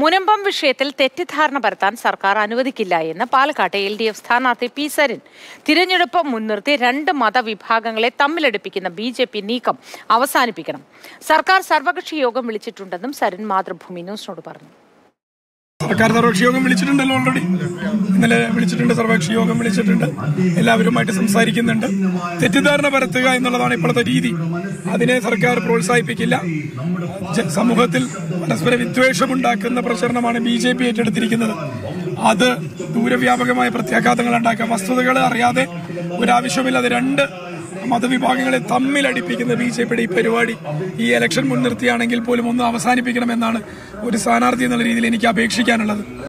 മുനമ്പം വിഷയത്തിൽ തെറ്റിദ്ധാരണ പരത്താൻ സർക്കാർ അനുവദിക്കില്ല എന്ന് പാലക്കാട്ടെ എൽ ഡി എഫ് സ്ഥാനാർത്ഥി പി സരിൻ തിരഞ്ഞെടുപ്പ് മുൻനിർത്തി രണ്ട് മതവിഭാഗങ്ങളെ തമ്മിലടുപ്പിക്കുന്ന ബി ജെ പി നീക്കം അവസാനിപ്പിക്കണം സർക്കാർ സർവകക്ഷി യോഗം വിളിച്ചിട്ടുണ്ടെന്നും സരിൻ മാതൃഭൂമി ന്യൂസിനോട് പറഞ്ഞു സർക്കാർ സർവകക്ഷി യോഗം വിളിച്ചിട്ടുണ്ടല്ലോ ഓൾറെഡി ഇന്നലെ വിളിച്ചിട്ടുണ്ട് സർവകക്ഷി യോഗം വിളിച്ചിട്ടുണ്ട് എല്ലാവരുമായിട്ട് സംസാരിക്കുന്നുണ്ട് തെറ്റിദ്ധാരണ പരത്തുക എന്നുള്ളതാണ് ഇപ്പോഴത്തെ രീതി അതിനെ സർക്കാർ പ്രോത്സാഹിപ്പിക്കില്ല ജ- സമൂഹത്തിൽ പരസ്പര വിദ്വേഷമുണ്ടാക്കുന്ന പ്രചരണമാണ് ബി ജെ പി ഏറ്റെടുത്തിരിക്കുന്നത് അത് ദൂരവ്യാപകമായ പ്രത്യാഘാതങ്ങൾ ഉണ്ടാക്കാം വസ്തുതകൾ അറിയാതെ ഒരാവശ്യമില്ലാതെ രണ്ട് മതവിഭാഗങ്ങളെ തമ്മിലടിപ്പിക്കുന്ന ബി ജെ പിയുടെ ഈ പരിപാടി ഈ ഇലക്ഷൻ മുൻനിർത്തിയാണെങ്കിൽ പോലും ഒന്ന് അവസാനിപ്പിക്കണമെന്നാണ് ഒരു സ്ഥാനാർത്ഥി എന്നുള്ള രീതിയിൽ എനിക്ക് അപേക്ഷിക്കാനുള്ളത്